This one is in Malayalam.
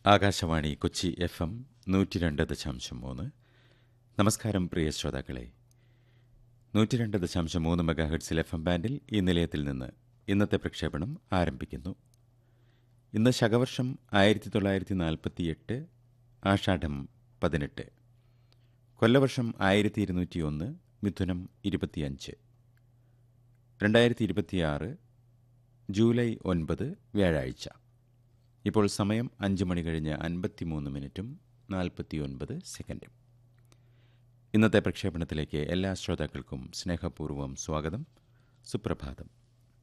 ആകാശവാണി കൊച്ചി എഫ് എം നൂറ്റി രണ്ട് ദശാംശം മൂന്ന് നമസ്കാരം പ്രിയ ശ്രോതാക്കളെ നൂറ്റി രണ്ട് ദശാംശം മൂന്ന് മെഗാഹെഡ്സിൽ എഫ് എം ബാൻഡിൽ ഈ നിലയത്തിൽ നിന്ന് ഇന്നത്തെ പ്രക്ഷേപണം ആരംഭിക്കുന്നു ഇന്ന് ശകവർഷം ആയിരത്തി തൊള്ളായിരത്തി നാൽപ്പത്തി എട്ട് ആഷാഢം പതിനെട്ട് കൊല്ലവർഷം ആയിരത്തി ഇരുന്നൂറ്റി ഒന്ന് മിഥുനം ഇരുപത്തിയഞ്ച് രണ്ടായിരത്തി ഇരുപത്തിയാറ് ജൂലൈ ഒൻപത് വ്യാഴാഴ്ച ഇപ്പോൾ സമയം അഞ്ച് മണി കഴിഞ്ഞ് അൻപത്തിമൂന്ന് മിനിറ്റും നാൽപ്പത്തിയൊൻപത് സെക്കൻഡും ഇന്നത്തെ പ്രക്ഷേപണത്തിലേക്ക് എല്ലാ ശ്രോതാക്കൾക്കും സ്നേഹപൂർവ്വം സ്വാഗതം സുപ്രഭാതം